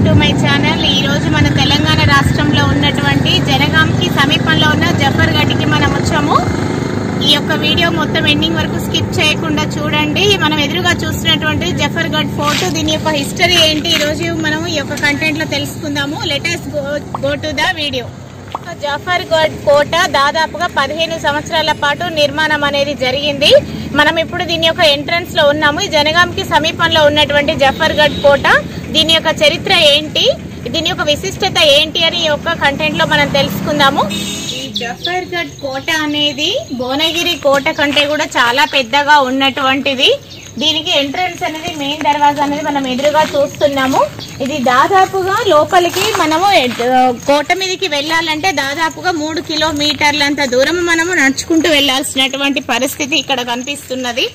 to my channel ఈ రోజు మన తెలంగాణ రాష్ట్రంలో ఉన్నటువంటి జనగాంకి సమీపంలో ఉన్న జఫర్గఢ్కి మనం వచ్చాము ఈ యొక్క వీడియో మొత్తం ఎండింగ్ వరకు స్కిప్ చేయకుండా చూడండి మనం ఎదురుగా చూస్తున్నటువంటి జఫర్గఢ్ ఫోర్ట్ దీని యొక్క హిస్టరీ ఏంటి ఈ రోజు మనం ఈ యొక్క కంటెంట్ లో తెలుసుకుందాము latest go to the video Zafargarh కోట దాదాపుగా పదిహేను సంవత్సరాల పాటు నిర్మాణం అనేది జరిగింది మనం ఇప్పుడు దీని యొక్క ఎంట్రన్స్ లో ఉన్నాము ఈ జనగాంకి సమీపంలో ఉన్నటువంటి జఫర్గఢ్ కోట దీని యొక్క చరిత్ర ఏంటి దీని యొక్క విశిష్టత ఏంటి అని ఈ యొక్క కంటెంట్ లో మనం తెలుసుకుందాము ఈ జఫర్గఢ్ కోట అనేది భువనగిరి కోట కంటే కూడా చాలా పెద్దగా ఉన్నటువంటిది దీనికి ఎంట్రన్స్ అనేది మెయిన్ దర్వాజా అనేది మనం ఎదురుగా చూస్తున్నాము ఇది దాదాపుగా లోపలికి మనము ఎడ్- కోట మీదకి వెళ్ళాలంటే దాదాపుగా మూడు కిలోమీటర్లంత దూరం మనము నడుచుకుంటూ వెళ్ళాల్సినటువంటి పరిస్థితి ఇక్కడ కనిపిస్తున్నది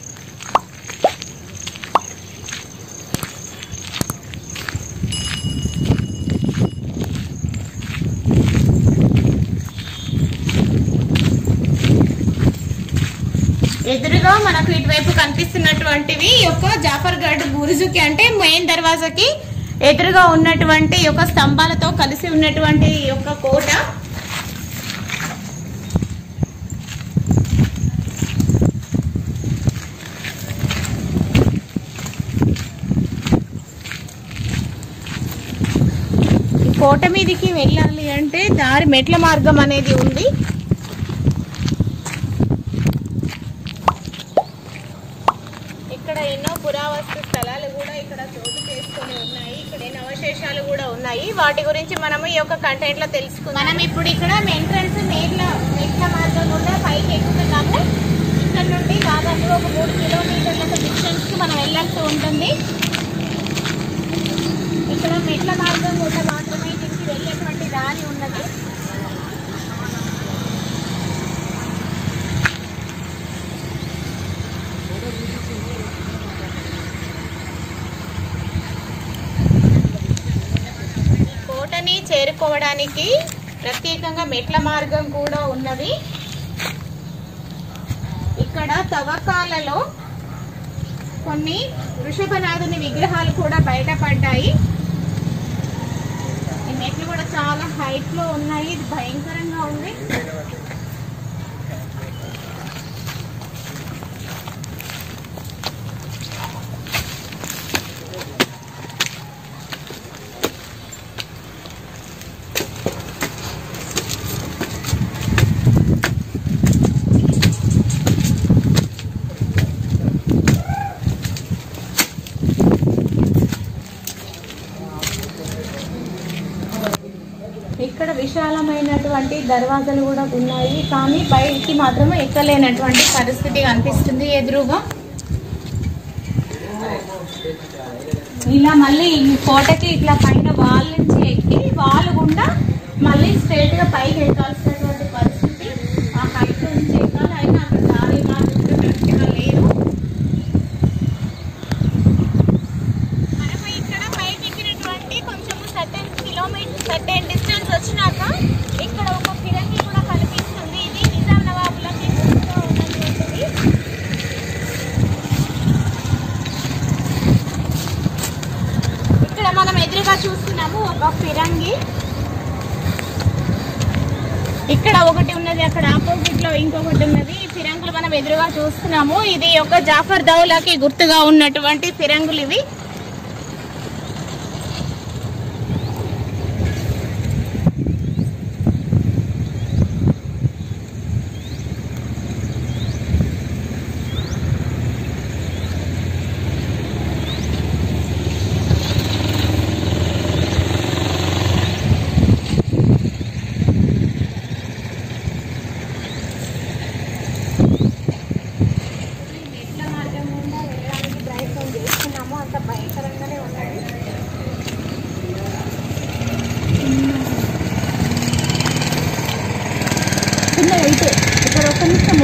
ఎదురుగా మనకు ఇటువైపు కనిపిస్తున్నటువంటివి ఈ యొక్క జాఫర్గఢ్ బురుజుకి అంటే మెయిన్ దర్వాజాకి ఎదురుగా ఉన్నటువంటి ఈ యొక్క స్తంభాలతో కలిసి ఉన్నటువంటి ఈ యొక్క కోట ఈ కోట మీదకి వెళ్ళాలి అంటే దారి మెట్ల మార్గం అనేది ఉంది ఇక్కడ ఎన్నో పురావస్తు స్థలాలు కూడా ఇక్కడ చోటు చేసుకొని ఉన్నాయి ఇక్కడ ఎన్నో అవశేషాలు కూడా ఉన్నాయి వాటి గురించి మనము ఈ యొక్క కంటెంట్ లో తెలుసుకుందాం మనం ఇప్పుడు ఇక్కడ ఎంట్రన్స్ మేట్ల మెట్ల మార్గం గుండా పైకి ఎక్కుతున్నాము ఇక్కడ నుండి దాదాపు ఒక మూడు కిలోమీటర్ల డిస్టెన్స్ కి మనం వెళ్ళాల్సి ఉంటుంది ఇక్కడ మెట్ల మార్గం గుండా మాత్రమే దీనికి వెళ్ళేటువంటి దారి ఉన్నది కోటని చేరుకోవడానికి ప్రత్యేకంగా మెట్ల మార్గం కూడా ఉన్నది ఇక్కడ తవ్వకాలలో కొన్ని వృషభనాథుని విగ్రహాలు కూడా బయటపడ్డాయి ఈ మెట్లు కూడా చాలా హైట్ లో ఉన్నాయి ఇది భయంకరంగా ఉంది ఇక్కడ విశాలమైనటువంటి దర్వాజాలు కూడా ఉన్నాయి కానీ బయటికి మాత్రం ఎక్కలేనటువంటి పరిస్థితి కనిపిస్తుంది ఎదురుగా ఇలా మళ్ళీ ఈ కోటకి ఇట్లా పైన వాల్ నుంచి ఎక్కి వాల్ గుండా మళ్ళీ స్ట్రైట్ గా పైకి ఎక్కాల్సినటువంటి పరిస్థితి ఆ హైట్ నుంచి ఎక్కాలి అయినా అక్కడ దారి మార్గం కూడా కరెక్ట్ గా లేదు మనము ఇక్కడ పైకి ఎక్కినటువంటి కొంచెం సర్టెన్ కిలోమీటర్ సర్టెన్ డిస్టెన్స్ వచ్చినాక ఇక్కడ ఒక ఫిరంగి కూడా కనిపిస్తుంది ఇది నిజాం నవాబులకి గుర్తుగా ఉన్నటువంటిది ఇక్కడ మనం ఎదురుగా చూస్తున్నాము ఒక ఫిరంగి ఇక్కడ ఒకటి ఉన్నది అక్కడ ఆపోజిట్ లో ఇంకొకటి ఉన్నది ఈ ఫిరంగులు మనం ఎదురుగా చూస్తున్నాము ఇది ఒక జాఫర్ దౌలాకి గుర్తుగా ఉన్నటువంటి ఫిరంగులు ఇవి మెట్ల మార్గం గుండా వెళ్ళడానికి ప్రయత్నం చేస్తున్నాము అంత భయంకరంగానే ఉన్నది చిన్న అయితే ఇక్కడ ఒక నిమిషము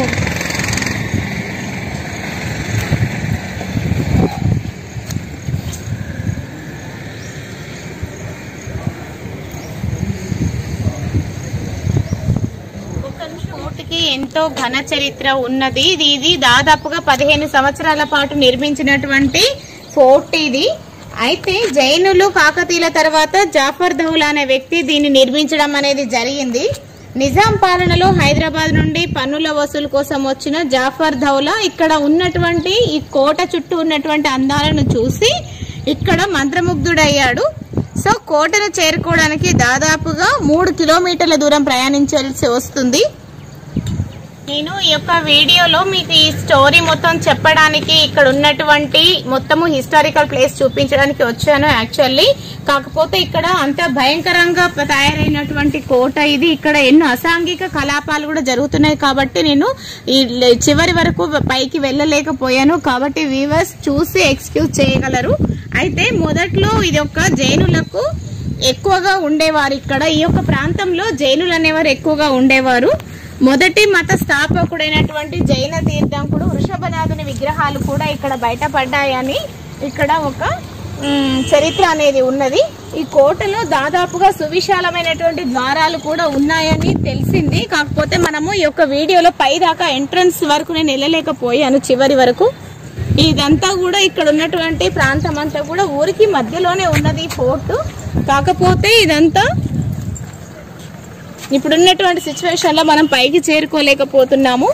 కోటికి ఎంతో ఘన చరిత్ర ఉన్నది ఇది ఇది దాదాపుగా పదిహేను సంవత్సరాల పాటు నిర్మించినటువంటి ఫోర్ట్ ఇది అయితే జైనులు కాకతీయుల తర్వాత జాఫర్ దౌలా అనే వ్యక్తి దీన్ని నిర్మించడం అనేది జరిగింది నిజాం పాలనలో హైదరాబాద్ నుండి పన్నుల వసూలు కోసం వచ్చిన జాఫర్ దౌలా ఇక్కడ ఉన్నటువంటి ఈ కోట చుట్టూ ఉన్నటువంటి అందాలను చూసి ఇక్కడ మంత్రముగ్ధుడయ్యాడు సో కోటను చేరుకోవడానికి దాదాపుగా మూడు కిలోమీటర్ల దూరం ప్రయాణించాల్సి వస్తుంది నేను ఈ యొక్క వీడియోలో మీకు ఈ స్టోరీ మొత్తం చెప్పడానికి ఇక్కడ ఉన్నటువంటి మొత్తము హిస్టారికల్ ప్లేస్ చూపించడానికి వచ్చాను యాక్చువల్లీ కాకపోతే ఇక్కడ అంత భయంకరంగా తయారైనటువంటి కోట ఇది ఇక్కడ ఎన్నో అసాంఘిక కలాపాలు కూడా జరుగుతున్నాయి కాబట్టి నేను ఈ లే- చివరి వరకు పైకి వెళ్ళలేకపోయాను కాబట్టి వీవర్స్ చూసి ఎక్స్క్యూజ్ చేయగలరు అయితే మొదట్లో ఇది ఒక జైనులకు ఎక్కువగా ఉండేవారు ఇక్కడ ఈ యొక్క ప్రాంతంలో జైనులు అనేవారు ఎక్కువగా ఉండేవారు మొదటి మత స్థాపకుడైనటువంటి జైన తీర్థంకుడు వృషభనాథుని విగ్రహాలు కూడా ఇక్కడ బయటపడ్డాయని ఇక్కడ ఒక మ్, చరిత్ర అనేది ఉన్నది ఈ కోటలో దాదాపుగా సువిశాలమైనటువంటి ద్వారాలు కూడా ఉన్నాయని తెలిసింది కాకపోతే మనము ఈ యొక్క వీడియోలో పై దాకా ఎంట్రన్స్ వరకు నేను వెళ్ళలేకపోయాను చివరి వరకు ఇదంతా కూడా ఇక్కడ ఉన్నటువంటి ప్రాంతం అంతా కూడా ఊరికి మధ్యలోనే ఉన్నది ఈ ఫోర్ట్ కాకపోతే ఇదంతా ఇప్పుడున్నటువంటి సిచ్యువేషన్ లో మనం పైకి చేరుకోలేకపోతున్నాము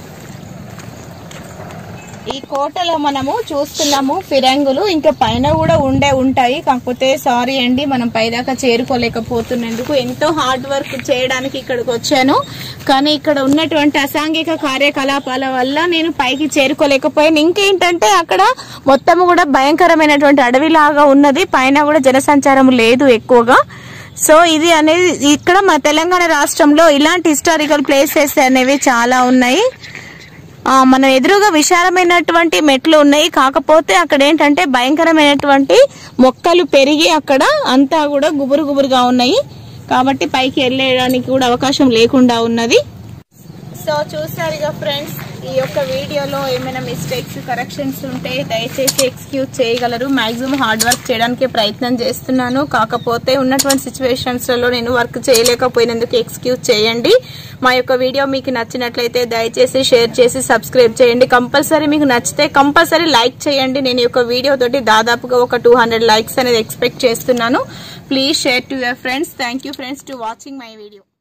ఈ కోటలో మనము చూస్తున్నాము ఫిరంగులు ఇంకా పైన కూడా ఉండే ఉంటాయి కాకపోతే సారీ అండి మనం పైదాకా చేరుకోలేకపోతున్నందుకు ఎంతో హార్డ్ వర్క్ చేయడానికి ఇక్కడికి వచ్చాను కానీ ఇక్కడ ఉన్నటువంటి అసాంఘిక కార్యకలాపాల వల్ల నేను పైకి చేరుకోలేకపోయాను ఇంకేంటంటే అక్కడ మొత్తం కూడా భయంకరమైనటువంటి అడవిలాగా ఉన్నది పైన కూడా జనసంచారం లేదు ఎక్కువగా సో ఇది అనేది ఇక్కడ మన తెలంగాణ రాష్ట్రంలో ఇలాంటి హిస్టారికల్ ప్లేసెస్ అనేవి చాలా ఉన్నాయి ఆ, మన ఎదురుగా విశాలమైనటువంటి మెట్లు ఉన్నాయి కాకపోతే అక్కడ ఏంటంటే భయంకరమైనటువంటి మొక్కలు పెరిగి అక్కడ అంతా కూడా గుబురు గుబురుగా ఉన్నాయి కాబట్టి పైకి వెళ్ళడానికి కూడా అవకాశం లేకుండా ఉన్నది సో చూసారుగా ఫ్రెండ్స్ ఈ యొక్క వీడియోలో ఏమైనా మిస్టేక్స్ కరెక్షన్స్ ఉంటే దయచేసి ఎక్స్క్యూజ్ చేయగలరు మాక్సిమం హార్డ్ వర్క్ చేయడానికి ప్రయత్నం చేస్తున్నాను కాకపోతే ఉన్నటువంటి సిచ్యువేషన్స్ లలో నేను వర్క్ చేయలేకపోయినందుకు ఎక్స్క్యూజ్ చేయండి మా యొక్క వీడియో మీకు నచ్చినట్లయితే దయచేసి షేర్ చేసి సబ్స్క్రైబ్ చేయండి కంపల్సరీ మీకు నచ్చితే కంపల్సరీ లైక్ చేయండి నేను ఈ యొక్క వీడియో తోటి దాదాపుగా ఒక టూ హండ్రెడ్ లైక్స్ అనేది ఎక్స్పెక్ట్ చేస్తున్నాను please share to your friends thank you friends to watching my video